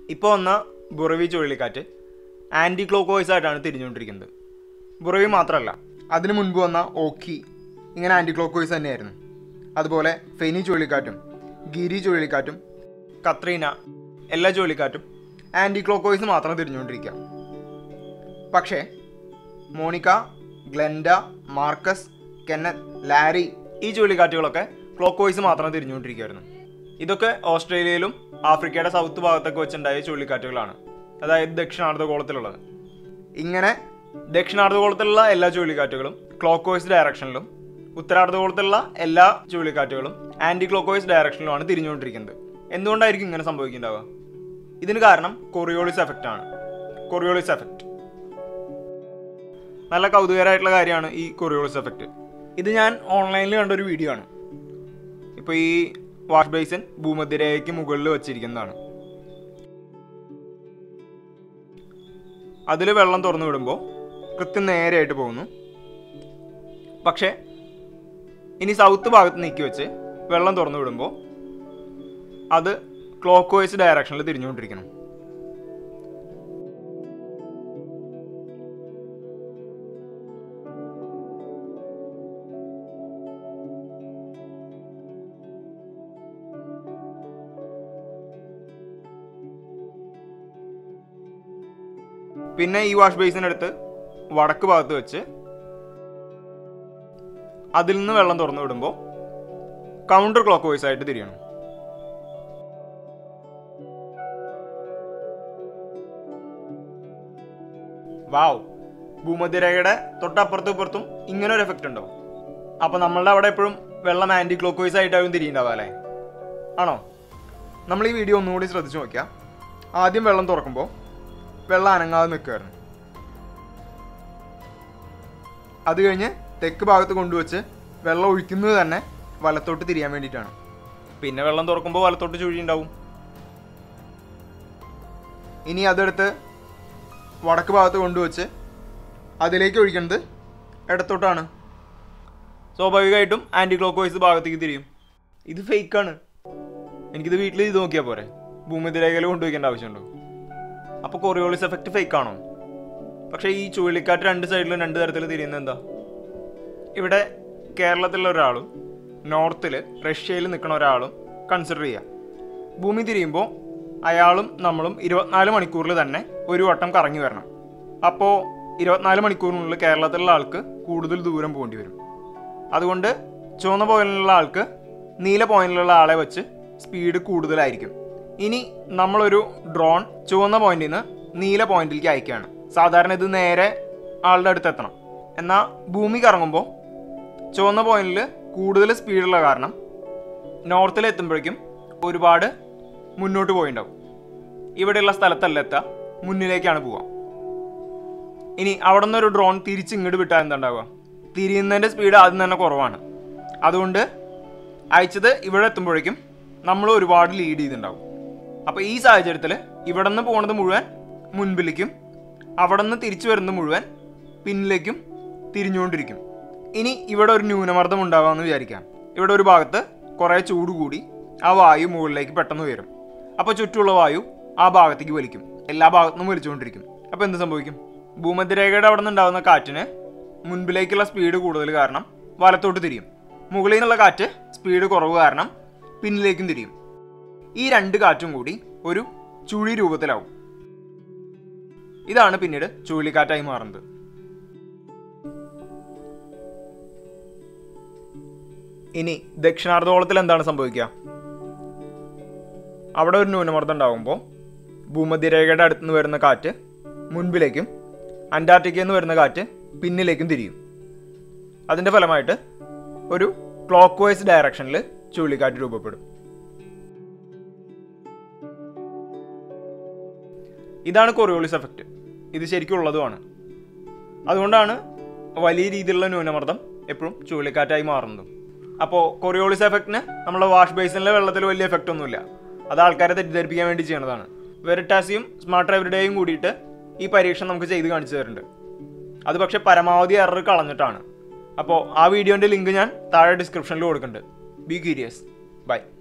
ഇപ്പോൾ വന്ന ബുറവി ചുഴലിക്കാറ്റ് ആൻറ്റി ക്ലോക്ക് വൈസ് ആയിട്ടാണ് തിരിഞ്ഞുകൊണ്ടിരിക്കുന്നത് ബുറവി മാത്രമല്ല അതിനു മുൻപ് വന്ന ഓക്കി ഇങ്ങനെ ആൻറ്റി ക്ലോക്ക് വൈസ് തന്നെയായിരുന്നു അതുപോലെ ഫെനി ചുഴലിക്കാറ്റും ഗിരി ചുഴലിക്കാറ്റും കത്രീന എല്ലാ ചുഴലിക്കാറ്റും ആൻറ്റി ക്ലോക്ക് വൈസ് മാത്രം തിരിഞ്ഞുകൊണ്ടിരിക്കുക പക്ഷേ Monica Glenda Marcus Kenneth Larry ഈ ചുഴലിക്കാറ്റുകളൊക്കെ ക്ലോക്ക് വൈസ് മാത്രം തിരിഞ്ഞുകൊണ്ടിരിക്കുകയായിരുന്നു ഇതൊക്കെ ഓസ്ട്രേലിയയിലും ആഫ്രിക്കയുടെ സൗത്ത് ഭാഗത്തൊക്കെ വെച്ചുണ്ടായ ചുഴലിക്കാറ്റുകളാണ് അതായത് ദക്ഷിണാർദ്ധഗോളത്തിലുള്ളത് ഇങ്ങനെ ദക്ഷിണാർദ്ധഗോളത്തിലുള്ള എല്ലാ ചുഴലിക്കാറ്റുകളും ക്ലോക്ക് വൈസ് ഡയറക്ഷനിലും ഉത്തരാർദ്ധഗോളത്തിലുള്ള എല്ലാ ചുഴലിക്കാറ്റുകളും ആൻറ്റി ക്ലോക്ക് വൈസ് ഡയറക്ഷനിലുമാണ് തിരിഞ്ഞുകൊണ്ടിരിക്കുന്നത് എന്തുകൊണ്ടായിരിക്കും ഇങ്ങനെ സംഭവിക്കുന്നുണ്ടാവുക ഇതിന് കാരണം കൊറിയോളിസ് എഫക്റ്റ് ആണ് കൊറിയോളിസ് എഫക്റ്റ് നല്ല കൗതുകരമായിട്ടുള്ള കാര്യമാണ് ഈ കൊറിയോളിസ് എഫക്റ്റ് ഇത് ഞാൻ ഓൺലൈനിൽ കണ്ട ഒരു വീഡിയോ ആണ് ഇപ്പോൾ ഈ വാഷ് ബേസിൻ ഭൂമധ്യരേഖയ്ക്ക് മുകളിൽ വച്ചിരിക്കുന്നതാണ് അതിൽ വെള്ളം തുറന്നു വിടുമ്പോൾ കൃത്യം നേരെയായിട്ട് പോകുന്നു പക്ഷേ ഇനി സൗത്ത് ഭാഗത്ത് നീക്കി വെച്ച് വെള്ളം തുറന്നു വിടുമ്പോൾ അത് ക്ലോക്ക് വൈസ് ഡയറക്ഷനിൽ തിരിഞ്ഞുകൊണ്ടിരിക്കണം പിന്നെ ഈ വാഷ് ബേസിനടുത്ത് വടക്ക് ഭാഗത്ത് വെച്ച് അതിൽ നിന്ന് വെള്ളം തുറന്നു വിടുമ്പോൾ കൗണ്ടർ ക്ലോക്ക് വൈസ് ആയിട്ട് തിരിയണം വാവ് ഭൂമധ്യരേഖയുടെ തൊട്ടപ്പുറത്തും ഇപ്പുറത്തും ഇങ്ങനെ ഒരു എഫക്റ്റ് ഉണ്ടോ അപ്പോൾ നമ്മളുടെ അവിടെ എപ്പോഴും വെള്ളം ആൻറ്റി ക്ലോക്ക് വൈസ് ആയിട്ടാവും തിരിയുണ്ടാവുക അല്ലേ ആണോ നമ്മൾ ഈ വീഡിയോ ഒന്നുകൂടി ശ്രദ്ധിച്ചു നോക്കിയാൽ ആദ്യം വെള്ളം തുറക്കുമ്പോൾ വെള്ളം അനങ്ങാതെ നിൽക്കുമായിരുന്നു അത് കഴിഞ്ഞ് തെക്ക് ഭാഗത്ത് കൊണ്ടുവച്ച് വെള്ളം ഒഴിക്കുന്നത് തന്നെ വലത്തോട്ട് തിരിയാൻ വേണ്ടിയിട്ടാണ് പിന്നെ വെള്ളം തുറക്കുമ്പോൾ വലത്തോട്ട് ചുഴി ഉണ്ടാവും ഇനി അതെടുത്ത് വടക്ക് ഭാഗത്ത് കൊണ്ടുവച്ച് അതിലേക്ക് ഒഴിക്കുന്നത് ഇടത്തോട്ടാണ് സ്വാഭാവികമായിട്ടും ആൻറ്റി ക്ലോക്ക് വൈസ് ഭാഗത്തേക്ക് തിരിയും ഇത് ഫേക്കാണ് എനിക്കിത് വീട്ടിൽ ഇത് നോക്കിയാൽ പോരെ ഭൂമിതിരേഖയിൽ കൊണ്ടുവയ്ക്കേണ്ട ആവശ്യമുണ്ടോ അപ്പോൾ കൊറിയോളിസ് എഫക്റ്റ് ഫേക്ക് ആണോ പക്ഷേ ഈ ചുഴലിക്കാറ്റ് രണ്ട് സൈഡിലും രണ്ട് തരത്തിൽ തിരിയുന്നത് എന്താ ഇവിടെ കേരളത്തിലുള്ള ഒരാളും നോർത്തിൽ റഷ്യയിൽ നിൽക്കുന്ന ഒരാളും കൺസിഡർ ചെയ്യുക ഭൂമി തിരിയുമ്പോൾ അയാളും നമ്മളും ഇരുപത്തിനാല് മണിക്കൂറിൽ തന്നെ ഒരു വട്ടം കറങ്ങി വരണം അപ്പോൾ ഇരുപത്തിനാല് മണിക്കൂറിനുള്ളിൽ കേരളത്തിലുള്ള ആൾക്ക് കൂടുതൽ ദൂരം പോകേണ്ടി വരും അതുകൊണ്ട് ചുവന്ന പോയിന്റിലുള്ള ആൾക്ക് നീല പോയിന്റിലുള്ള ആളെ വെച്ച് സ്പീഡ് കൂടുതലായിരിക്കും ഇനി നമ്മളൊരു ഡ്രോൺ ചുവന്ന പോയിന്റിൽ നിന്ന് നീല പോയിന്റിലേക്ക് അയക്കുകയാണ് സാധാരണ ഇത് നേരെ ആളുടെ അടുത്ത് എത്തണം എന്നാൽ ഭൂമി കറങ്ങുമ്പോൾ ചുവന്ന പോയിന്റിൽ കൂടുതൽ സ്പീഡുള്ള കാരണം നോർത്തിൽ എത്തുമ്പോഴേക്കും ഒരുപാട് മുന്നോട്ട് പോയിണ്ടാവും ഇവിടെയുള്ള സ്ഥലത്തല്ല എത്തുക മുന്നിലേക്കാണ് പോവുക ഇനി അവിടെ നിന്ന് ഒരു ഡ്രോൺ തിരിച്ച് ഇങ്ങോട്ട് വിട്ടാൽ എന്താ ഉണ്ടാവുക തിരിയുന്നതിൻ്റെ സ്പീഡ് ആദ്യം തന്നെ കുറവാണ് അതുകൊണ്ട് അയച്ചത് ഇവിടെ എത്തുമ്പോഴേക്കും നമ്മൾ ഒരുപാട് ലീഡ് ചെയ്തിട്ടുണ്ടാവും അപ്പോൾ ഈ സാഹചര്യത്തിൽ ഇവിടെ നിന്ന് പോണത് മുഴുവൻ മുൻപിലേക്കും അവിടെ നിന്ന് തിരിച്ചു വരുന്നത് മുഴുവൻ പിന്നിലേക്കും തിരിഞ്ഞുകൊണ്ടിരിക്കും ഇനി ഇവിടെ ഒരു ന്യൂനമർദ്ദം ഉണ്ടാകാമെന്ന് വിചാരിക്കാം ഇവിടെ ഒരു ഭാഗത്ത് കുറേ ചൂട് കൂടി ആ വായു മുകളിലേക്ക് പെട്ടെന്ന് ഉയരും അപ്പോൾ ചുറ്റുമുള്ള വായു ആ ഭാഗത്തേക്ക് വലിക്കും എല്ലാ ഭാഗത്തുനിന്നും വലിച്ചുകൊണ്ടിരിക്കും അപ്പോൾ എന്ത് സംഭവിക്കും ഭൂമധ്യരേഖയുടെ അവിടെ നിന്നുണ്ടാകുന്ന കാറ്റിന് മുൻപിലേക്കുള്ള സ്പീഡ് കൂടുതൽ കാരണം വലത്തോട്ട് തിരിയും മുകളിൽ നിന്നുള്ള കാറ്റ് സ്പീഡ് കുറവ് കാരണം പിന്നിലേക്കും തിരിയും ഈ രണ്ട് കാറ്റും കൂടി ഒരു ചുഴി രൂപത്തിലാവും ഇതാണ് പിന്നീട് ചുഴലിക്കാറ്റായി മാറുന്നത് ഇനി ദക്ഷിണാർദ്ധഗോളത്തിൽ എന്താണ് സംഭവിക്കുക അവിടെ ഒരു ന്യൂനമർദ്ദം ഉണ്ടാകുമ്പോൾ ഭൂമധ്യരേഖയുടെ അടുത്ത് നിന്ന് വരുന്ന കാറ്റ് മുൻപിലേക്കും അന്റാർട്ടിക്കയിൽ നിന്ന് വരുന്ന കാറ്റ് പിന്നിലേക്കും തിരിയും അതിൻ്റെ ഫലമായിട്ട് ഒരു ക്ലോക്ക് വൈസ് ഡയറക്ഷനിൽ ചുഴലിക്കാറ്റ് രൂപപ്പെടും ഇതാണ് കൊറിയോളിസ് എഫക്റ്റ് ഇത് ശരിക്കും ഉള്ളതുമാണ് അതുകൊണ്ടാണ് വലിയ രീതിയിലുള്ള ന്യൂനമർദ്ദം എപ്പോഴും ചുഴലിക്കാറ്റായി മാറുന്നതും അപ്പോൾ കൊറിയോളിസ് എഫക്റ്റിന് നമ്മുടെ വാഷ് ബേസിനിലെ വെള്ളത്തിൽ വലിയ എഫക്റ്റ് ഒന്നുമില്ല അത് ആൾക്കാരെ തെറ്റിദ്ധരിപ്പിക്കാൻ വേണ്ടി ചെയ്യണതാണ് വെറിറ്റാസിയും സ്മാർട്ട് എവരിഡേയും കൂടിയിട്ട് ഈ പരീക്ഷണം നമുക്ക് ചെയ്ത് കാണിച്ചു തരുന്നുണ്ട് അത് പക്ഷേ പരമാവധി എറർ കളഞ്ഞിട്ടാണ് അപ്പോൾ ആ വീഡിയോൻ്റെ ലിങ്ക് ഞാൻ താഴെ ഡിസ്ക്രിപ്ഷനിൽ കൊടുക്കുന്നുണ്ട് ബി ക്യൂരിയസ് ബൈ